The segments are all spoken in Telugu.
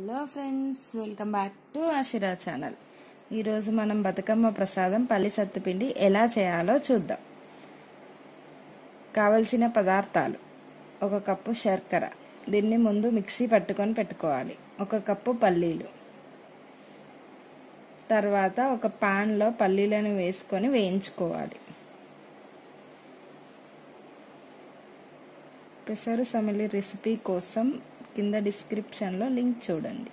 hello friends welcome back to Ashira channel ఈరోజు మనం బతుకమ్మ ప్రసాదం పల్లి సత్తుపిండి ఎలా చేయాలో చూద్దాం కావలసిన పదార్థాలు ఒక కప్పు శర్కర దీన్ని ముందు మిక్సీ పట్టుకొని పెట్టుకోవాలి ఒక కప్పు పల్లీలు తర్వాత ఒక పాన్లో పల్లీలను వేసుకొని వేయించుకోవాలి పెసరు సమిలి రెసిపీ కోసం కింద డిస్క్రిప్షన్లో లింక్ చూడండి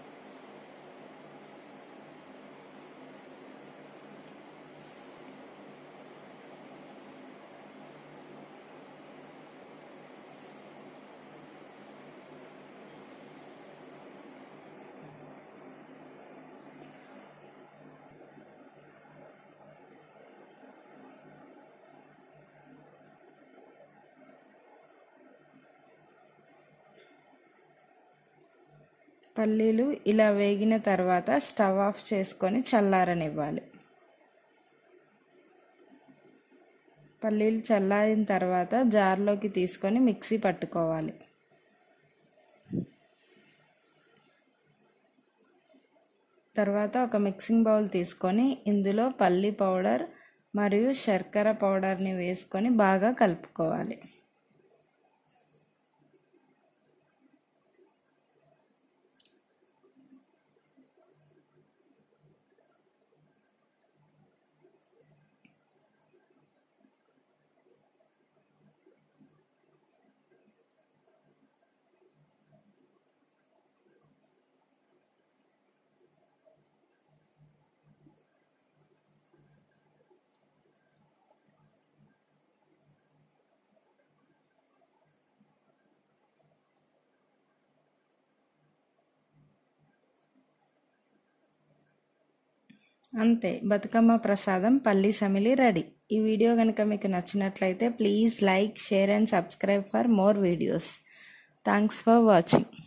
పల్లీలు ఇలా వేగిన తర్వాత స్టవ్ ఆఫ్ చేసుకొని చల్లారనివ్వాలి పల్లీలు చల్లారిన తర్వాత జార్లోకి తీసుకొని మిక్సీ పట్టుకోవాలి తర్వాత ఒక మిక్సింగ్ బౌల్ తీసుకొని ఇందులో పల్లి పౌడర్ మరియు శర్కర పౌడర్ని వేసుకొని బాగా కలుపుకోవాలి అంతే బతుకమ్మ ప్రసాదం పల్లి సమిలి రెడీ ఈ వీడియో కనుక మీకు నచ్చినట్లయితే please like share and subscribe for more videos thanks for watching